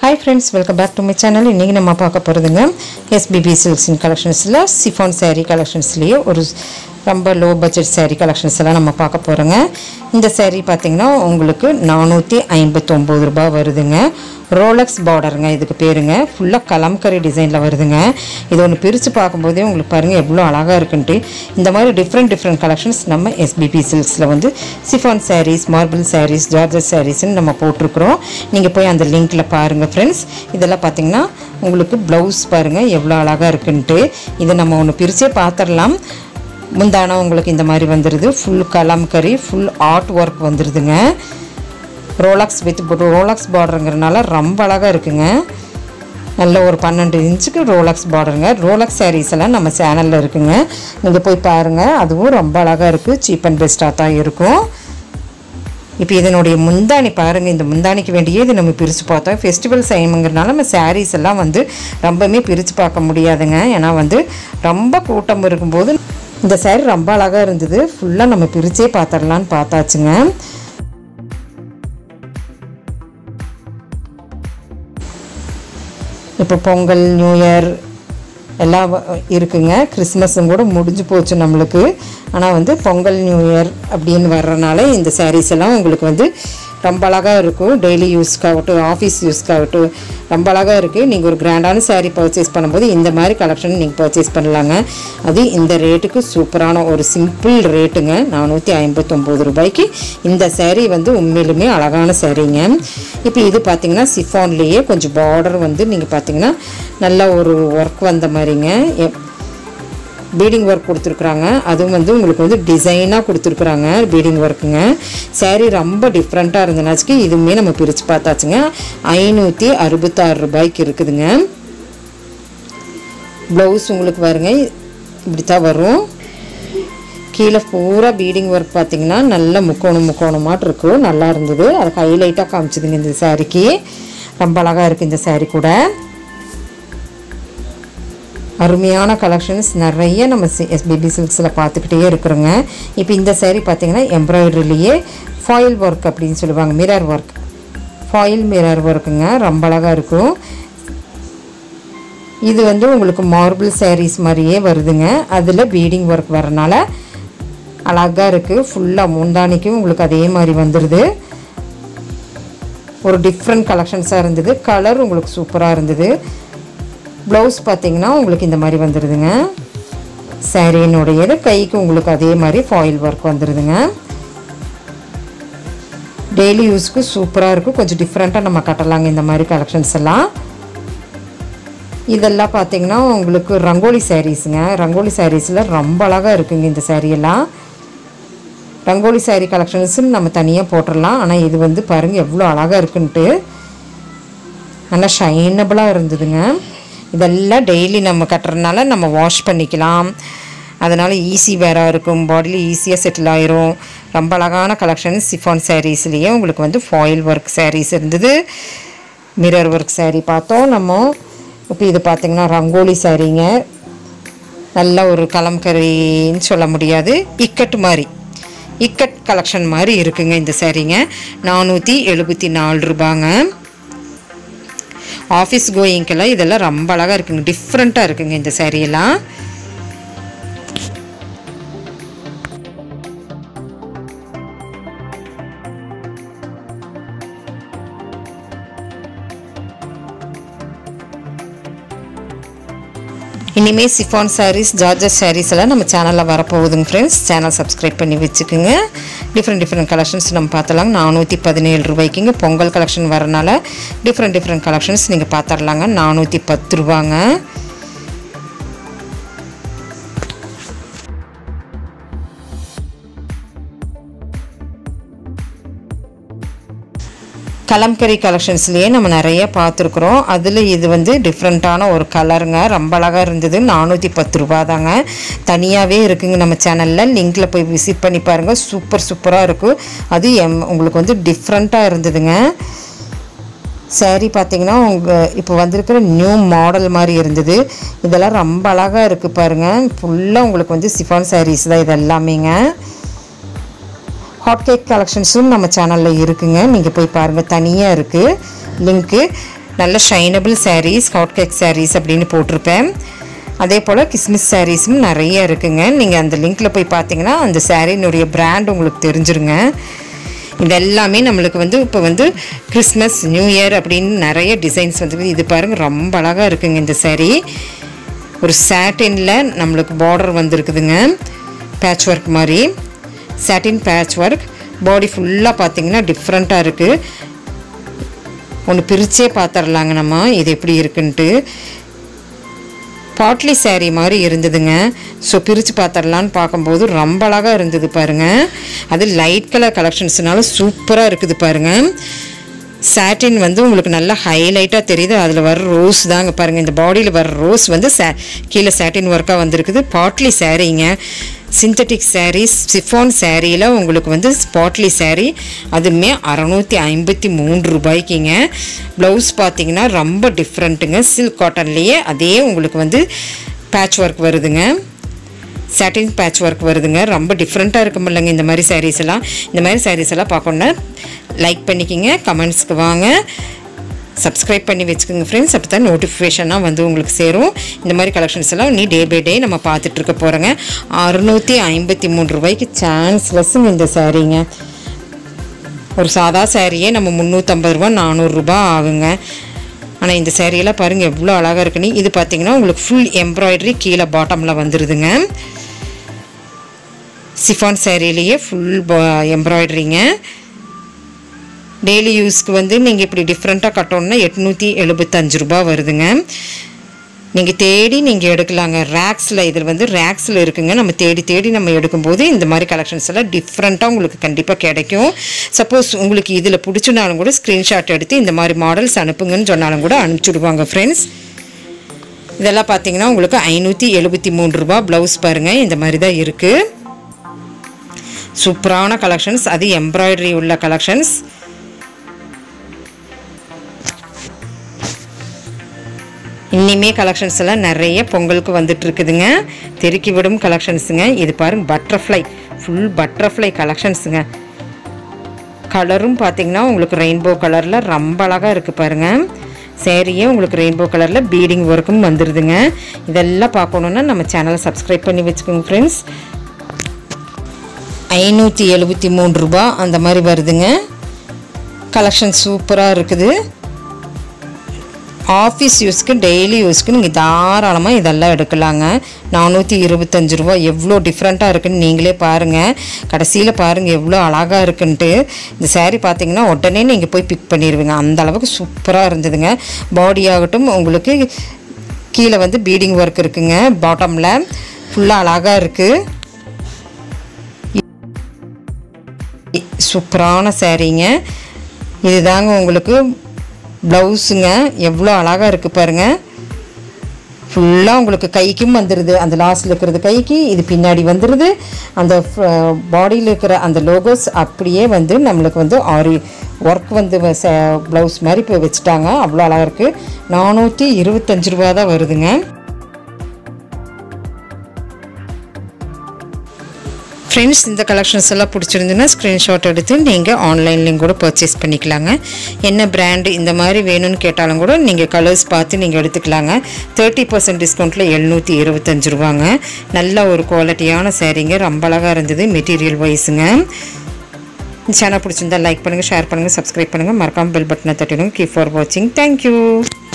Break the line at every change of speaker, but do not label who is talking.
hi friends welcome back to my channel இன்றைக்கி நம்ம பார்க்க போகிறதுங்க எஸ்பிபி சில்க்ஸின் கலெக்ஷன்ஸில் சிஃபான் saree கலெக்ஷன்ஸ்லேயே ஒரு ரொம்ப லோ பட்ஜெட் saree கலெக்ஷன்ஸ் எல்லாம் நம்ம பார்க்க போகிறோங்க இந்த saree பார்த்தீங்கன்னா உங்களுக்கு நானூற்றி ஐம்பத்தொம்போது ரூபாய் வருதுங்க ரோலக்ஸ் பார்டருங்க இதுக்கு பேருங்க ஃபுல்லாக கலம்கரி டிசைனில் வருதுங்க இது ஒன்று பிரித்து பார்க்கும்போதே உங்களுக்கு பாருங்கள் எவ்வளோ அழகாக இருக்குன்ட்டு இந்த மாதிரி டிஃப்ரெண்ட் டிஃப்ரெண்ட் கலெக்ஷன்ஸ் நம்ம எஸ்பிபி சில்க்ஸில் வந்து chiffon sarees marble sarees georgette சாரீஸ்ன்னு நம்ம போட்டிருக்கிறோம் நீங்கள் போய் அந்த லிங்க்கில் பாருங்கள் ஃப்ரெண்ட்ஸ் இதெல்லாம் பார்த்தீங்கன்னா உங்களுக்கு ப்ளவுஸ் பாருங்கள் எவ்வளோ அழகாக இருக்குன்ட்டு இதை நம்ம ஒன்று பிரிச்சே பார்த்துடலாம் முந்தானம் உங்களுக்கு இந்த மாதிரி வந்துடுது full kalamkari full art work வந்துடுதுங்க ரோலக்ஸ் வித் ரோலக்ஸ் பார்டருங்கிறனால ரொம்ப அழகாக இருக்குங்க நல்ல ஒரு பன்னெண்டு இன்ச்சுக்கு ரோலக்ஸ் பார்டருங்க ரோலக்ஸ் sarees எல்லாம் நம்ம சேனலில் இருக்குங்க நீங்கள் போய் பாருங்கள் அதுவும் ரொம்ப அழகாக இருக்குது சீப் அண்ட் பெஸ்ட்டாக தான் இருக்கும் இப்போ இதனுடைய முந்தாணி பாருங்கள் இந்த முந்தாணிக்கு வேண்டியே இது நம்ம பிரித்து பார்த்தோம் ஃபெஸ்டிவல் டைமுங்கிறனால நம்ம sarees எல்லாம் வந்து ரொம்பவுமே பிரித்து பார்க்க முடியாதுங்க ஏன்னா வந்து ரொம்ப கூட்டம் இருக்கும்போது இந்த saree ரொம்ப அழகாக இருந்தது ஃபுல்லாக நம்ம பிரித்தே பார்த்துடலான்னு பார்த்தாச்சுங்க இப்போ பொங்கல் நியூ இயர் எல்லாம் வ- இருக்குங்க கிறிஸ்மஸும் கூட முடிஞ்சு போச்சு நம்மளுக்கு ஆனால் வந்து பொங்கல் நியூ இயர் அப்படின்னு வர்றனால இந்த sarees எல்லாம் உங்களுக்கு வந்து ரொம்ப அழகாக இருக்கும் டெய்லி யூஸ்க்காகட்டும் ஆஃபீஸ் யூஸ்க்காகட்டும் ரொம்ப அழகாக இருக்குது நீங்கள் ஒரு கிராண்டான saree பர்ச்சேஸ் பண்ணும்போது இந்த மாதிரி கலெக்ஷன் நீங்கள் பர்ச்சேஸ் பண்ணலாங்க அது இந்த ரேட்டுக்கு சூப்பரான ஒரு சிம்பிள் ரேட்டுங்க நானூற்றி ஐம்பத்தொம்போது ரூபாய்க்கு இந்த saree வந்து உண்மையிலுமே அழகான சாரீங்க இப்போ இது பார்த்தீங்கன்னா சிஃபான்லேயே கொஞ்சம் பார்டர் வந்து நீங்கள் பார்த்தீங்கன்னா நல்ல ஒரு ஒர்க் வந்த மாதிரிங்க எ- பீடிங் ஒர்க் கொடுத்துருக்குறாங்க அதுவும் வந்து உங்களுக்கு வந்து டிசைனாக கொடுத்துருக்குறாங்க பீடிங் ஒர்க்குங்க saree ரொம்ப டிஃப்ரெண்ட்டாக இருந்தனாச்சுக்கு இதுவுமே நம்ம பிரித்து பார்த்தாச்சுங்க ஐநூற்றி அறுபத்தாறு ரூபாய்க்கு இருக்குதுங்க ப்ளவுஸ் உங்களுக்கு பாருங்க இப்படி தான் வரும் கீழே பூரா பீடிங் ஒர்க் பார்த்தீங்கன்னா நல்ல முக்கோணம் முக்கோணமாட்டு இருக்கும் நல்லா இருந்தது அது ஹைலைட்டாக காமிச்சுதுங்க இந்த சாரிக்கு ரொம்ப அழகாக இருக்குது இந்த saree கூட அருமையான கலெக்ஷன்ஸ் நிறைய நம்ம எஸ்பிபி சில்க்ஸில் பார்த்துக்கிட்டே இருக்கிறோங்க இப்போ இந்த saree பார்த்தீங்கன்னா எம்ப்ராய்டரிலேயே ஃபாயில் ஒர்க் அப்படின்னு சொல்லுவாங்க மிரர் ஒர்க் ஃபாயில் மிரர் ஒர்க்குங்க ரொம்ப அழகாக இருக்கும் இது வந்து உங்களுக்கு மார்பிள் sarees மாதிரியே வருதுங்க அதில் பீடிங் ஒர்க் வரனால அழகாக இருக்குது ஃபுல்லாக முந்தானிக்கும் உங்களுக்கு அதே மாதிரி வந்துடுது ஒரு டிஃப்ரெண்ட் கலெக்ஷன்ஸாக இருந்தது கலர் உங்களுக்கு சூப்பராக இருந்தது ப்ளவுஸ் பார்த்தீங்கன்னா உங்களுக்கு இந்த மாதிரி வந்துடுதுங்க சாரீனுடையது கைக்கு உங்களுக்கு அதே மாதிரி ஃபாயில் ஒர்க் வந்துடுதுங்க டெய்லி யூஸ்க்கு சூப்பராக இருக்கும் கொஞ்சம் டிஃப்ரெண்ட்டாக நம்ம கட்டலாங்க இந்த மாதிரி கலெக்ஷன்ஸ் எல்லாம் இதெல்லாம் பார்த்தீங்கன்னா உங்களுக்கு ரங்கோலி சாரீஸுங்க ரங்கோலி சாரீஸில் ரொம்ப அழகாக இருக்குங்க இந்த saree எல்லாம் ரங்கோலி saree கலெக்ஷன்ஸுன்னு நம்ம தனியாக போட்டுடலாம் ஆனால் இது வந்து பாருங்கள் எவ்வளோ அழகாக இருக்குன்ட்டு நல்லா ஷைனபிளாக இருந்ததுங்க இதெல்லாம் டெய்லி நம்ம கட்டுறதுனால நம்ம வாஷ் பண்ணிக்கலாம் அதனால் ஈஸி வேறாக இருக்கும் பாடியில் ஈஸியாக செட்டில் ஆயிரும் ரொம்ப அழகான கலெக்ஷன் சிஃபான் சாரீஸ்லேயே உங்களுக்கு வந்து ஃபாயில் ஒர்க் sarees இருந்தது மிரர் ஒர்க் saree பார்த்தோம் நம்ம இப்போ இது பார்த்திங்கன்னா ரங்கோலி சாரீங்க நல்ல ஒரு கலம்கரின்னு சொல்ல முடியாது இக்கட் மாதிரி இக்கட் கலெக்ஷன் மாதிரி இருக்குங்க இந்த சாரீங்க நானூற்றி எழுபத்தி நாலு ரூபாங்க ஆஃபீஸ் கோயிங்கெல்லாம் இதெல்லாம் ரொம்ப அழகாக இருக்குங்க டிஃப்ரெண்ட்டாக இருக்குங்க இந்த saree எல்லாம் இனிமேல் சிஃபான் sarees ஜார்ஜஸ் sarees எல்லாம் நம்ம சேனலில் வரப்போகுதுங்க ஃப்ரெண்ட்ஸ் சேனல் சப்ஸ்கிரைப் பண்ணி வச்சுக்கோங்க டிஃப்ரெண்ட் டிஃப்ரெண்ட் கலெக்ஷன்ஸ் நம்ம பார்த்தலாம் நானூற்றி பதினேழு ரூபாய்க்குங்க பொங்கல் கலெக்ஷன் வரனால டிஃப்ரெண்ட் டிஃப்ரெண்ட் கலெக்ஷன்ஸ் நீங்கள் பார்த்துடலாங்க நானூற்றி பத்து ரூபாங்க கலம்கரி கலெக்ஷன்ஸ்லேயே நம்ம நிறைய பார்த்துருக்குறோம் அதில் இது வந்து டிஃப்ரெண்ட்டான ஒரு கலருங்க ரொம்ப அழகாக இருந்தது நானூற்றி பத்து ரூபா தாங்க தனியாகவே இருக்குங்க நம்ம சேனலில் லிங்க்கில் போய் விசிட் பண்ணி பாருங்கள் சூப்பர் சூப்பராக இருக்கும் அது எம் உங்களுக்கு வந்து டிஃப்ரெண்ட்டாக இருந்ததுங்க saree பார்த்தீங்கன்னா உங்கள் இப்போ வந்திருக்கிற நியூ மாடல் மாதிரி இருந்தது இதெல்லாம் ரொம்ப அழகாக இருக்குது பாருங்கள் ஃபுல்லாக உங்களுக்கு வந்து சிஃபான் sarees தான் இது எல்லாமேங்க ஹாட் கேக் கலெக்ஷன்ஸும் நம்ம சேனலில் இருக்குங்க நீங்கள் போய் பாருங்கள் தனியாக இருக்குது லிங்க்கு நல்ல shinable sarees hot cake sarees அப்படின்னு போட்டிருப்பேன் அதே போல் கிஸ்மிஸ் சாரீஸும் நிறைய இருக்குங்க நீங்கள் அந்த லிங்க்கில் போய் பார்த்தீங்கன்னா அந்த சாரீனுடைய பிராண்ட் உங்களுக்கு தெரிஞ்சிருங்க இது எல்லாமே நம்மளுக்கு வந்து இப்போ வந்து கிறிஸ்மஸ் நியூ இயர் அப்படின்னு நிறைய டிசைன்ஸ் வந்து இது பாருங்கள் ரொம்ப அழகாக இருக்குங்க இந்த saree ஒரு சாட்டினில் நம்மளுக்கு பார்டர் வந்திருக்குதுங்க பேட்ச் ஒர்க் மாதிரி சாட்டின் பேட்ச் ஒர்க் பாடி ஃபுல்லாக பார்த்தீங்கன்னா டிஃப்ரெண்ட்டாக இருக்குது ஒன்று பிரிச்சே பார்த்துடலாங்க நம்ம இது எப்படி இருக்குன்ட்டு பாட்லி saree மாதிரி இருந்ததுங்க ஸோ பிரித்து பார்த்துடலான்னு பார்க்கும்போது ரொம்ப அழகாக இருந்தது பாருங்கள் அது லைட் கலர் கலெக்ஷன்ஸ்னால சூப்பராக இருக்குது பாருங்கள் சாட்டின் வந்து உங்களுக்கு நல்லா ஹைலைட்டாக தெரியுது அதில் வர ரோஸ் தாங்க பாருங்கள் இந்த பாடியில் வர ரோஸ் வந்து சா கீழே சாட்டின் ஒர்க்காக வந்திருக்குது பாட்லி சாரீங்க சிந்தட்டிக் சாரீஸ் சிஃபான் சாரியில் உங்களுக்கு வந்து ஸ்பாட்லி saree அதுவுமே அறநூற்றி ஐம்பத்தி மூன்று ரூபாய்க்குங்க ப்ளவுஸ் பார்த்தீங்கன்னா ரொம்ப டிஃப்ரெண்ட்டுங்க சில்க் காட்டன்லேயே அதே உங்களுக்கு வந்து பேட்ச் ஒர்க் வருதுங்க சாட்டின் பேட்ச் ஒர்க் வருதுங்க ரொம்ப டிஃப்ரெண்ட்டாக இருக்குமில்லங்க இந்த மாதிரி sarees எல்லாம் இந்த மாதிரி sarees எல்லாம் பார்க்கணுன்னா லைக் பண்ணிக்கிங்க கமெண்ட்ஸ்க்கு வாங்க சப்ஸ்கிரைப் பண்ணி வச்சுக்கோங்க ஃப்ரெண்ட்ஸ் அப்போ தான் நோட்டிஃபிகேஷனாக வந்து உங்களுக்கு சேரும் இந்த மாதிரி கலெக்ஷன்ஸ் எல்லாம் நீ டே பை டே நம்ம பார்த்துட்டு இருக்க போகிறோங்க அறுநூற்றி ஐம்பத்தி மூணு ரூபாய்க்கு சான்ஸ்லெஸ்ஸுங்க இந்த சாரீங்க ஒரு சாதா சாரியே நம்ம முந்நூற்றம்பது ரூபா நானூறுரூபா ஆகுங்க ஆனால் இந்த சேரீயெல்லாம் பாருங்கள் எவ்வளோ அழகாக இருக்குன்னு இது பார்த்தீங்கன்னா உங்களுக்கு ஃபுல் எம்ப்ராய்டரி கீழே பாட்டமில் வந்துடுதுங்க சிஃபான் சேரீலேயே ஃபுல் எம்ப்ராய்டரிங்க டெய்லி யூஸ்க்கு வந்து நீங்கள் இப்படி டிஃப்ரெண்ட்டாக கட்டணும்னா எட்நூற்றி எழுபத்தஞ்சு ரூபா வருதுங்க நீங்கள் தேடி நீங்கள் எடுக்கலாங்க ரேக்ஸில் இதில் வந்து ரேக்ஸில் இருக்குங்க நம்ம தேடி தேடி நம்ம எடுக்கும்போது இந்த மாதிரி கலெக்ஷன்ஸ் எல்லாம் டிஃப்ரெண்ட்டாக உங்களுக்கு கண்டிப்பாக கிடைக்கும் சப்போஸ் உங்களுக்கு இதில் பிடிச்சினாலும் கூட ஸ்க்ரீன்ஷாட் எடுத்து இந்த மாதிரி மாடல்ஸ் அனுப்புங்கன்னு சொன்னாலும் கூட அனுப்பிச்சுடுவாங்க ஃப்ரெண்ட்ஸ் இதெல்லாம் பார்த்தீங்கன்னா உங்களுக்கு ஐநூற்றி எழுபத்தி மூணு ரூபா ப்ளவுஸ் பாருங்கள் இந்த மாதிரி தான் இருக்குது சூப்பரான கலெக்ஷன்ஸ் அது எம்ப்ராய்டரி உள்ள கலெக்ஷன்ஸ் இனிமே கலெக்ஷன்ஸ் எல்லாம் நிறைய பொங்கலுக்கு வந்துட்டு இருக்குதுங்க தெருக்கி விடும் கலெக்ஷன்ஸுங்க இது பாருங்க பட்டர்ஃப்ளை ஃபுல் பட்டர்ஃப்ளை கலெக்ஷன்ஸுங்க கலரும் பார்த்தீங்கன்னா உங்களுக்கு ரெயின்போ கலரில் ரொம்ப அழகாக இருக்குது பாருங்கள் சேரீயே உங்களுக்கு ரெயின்போ கலரில் பீடிங் ஒர்க்கும் வந்துடுதுங்க இதெல்லாம் பார்க்கணுன்னா நம்ம சேனலை சப்ஸ்கிரைப் பண்ணி வச்சுக்கோங்க ஃப்ரெண்ட்ஸ் ஐநூற்றி எழுபத்தி மூணு ரூபா அந்த மாதிரி வருதுங்க கலெக்ஷன் சூப்பராக இருக்குது ஆஃபீஸ் யூஸ்க்கு டெய்லி யூஸ்க்கு நீங்கள் தாராளமாக இதெல்லாம் எடுக்கலாங்க நானூற்றி இருபத்தஞ்சு ரூபா எவ்வளோ டிஃப்ரெண்ட்டாக இருக்குன்னு நீங்களே பாருங்கள் கடைசியில் பாருங்கள் எவ்வளோ அழகாக இருக்குன்ட்டு இந்த saree பார்த்தீங்கன்னா உடனே நீங்கள் போய் பிக் பண்ணிடுவீங்க அந்த அளவுக்கு சூப்பராக இருந்ததுங்க பாடி ஆகட்டும் உங்களுக்கு கீழே வந்து பீடிங் ஒர்க் இருக்குங்க பாட்டமில் ஃபுல்லாக அழகாக இருக்குது சூப்பரான சாரீங்க இதுதாங்க உங்களுக்கு ப்ளவுஸுங்க எவ்வளோ அழகாக இருக்குது பாருங்கள் ஃபுல்லாக உங்களுக்கு கைக்கும் வந்துடுது அந்த லாஸ்ட்டில் இருக்கிறது கைக்கு இது பின்னாடி வந்துடுது அந்த பாடியில் இருக்கிற அந்த லோகோஸ் அப்படியே வந்து நம்மளுக்கு வந்து ஆரி ஒர்க் வந்து ப்ளவுஸ் மாதிரி இப்போ வச்சுட்டாங்க அவ்வளோ அழகாக இருக்குது நானூற்றி இருபத்தஞ்சு ரூபா தான் வருதுங்க ஃப்ரெண்ட்ஸ் இந்த கலெக்ஷன்ஸ் எல்லாம் பிடிச்சிருந்துன்னா ஸ்க்ரீன்ஷாட் எடுத்து நீங்கள் ஆன்லைன்லேயும் கூட பர்ச்சேஸ் பண்ணிக்கலாங்க என்ன பிராண்டு இந்த மாதிரி வேணும்னு கேட்டாலும் கூட நீங்கள் கலர்ஸ் பார்த்து நீங்கள் எடுத்துக்கலாங்க தேர்ட்டி பர்சன்ட் டிஸ்கவுண்ட்டில் எழுநூற்றி இருபத்தஞ்சு ரூபாங்க நல்ல ஒரு குவாலிட்டியான சாரீங்க ரொம்ப அழகாக இருந்தது மெட்டீரியல் வைஸுங்க சேனல் பிடிச்சிருந்தா லைக் பண்ணுங்கள் ஷேர் பண்ணுங்கள் சப்ஸ்கிரைப் பண்ணுங்கள் மறக்காமல் பெல் பட்டனை தட்டிடுங்க கீப் ஃபார் வாட்சிங் தேங்க்யூ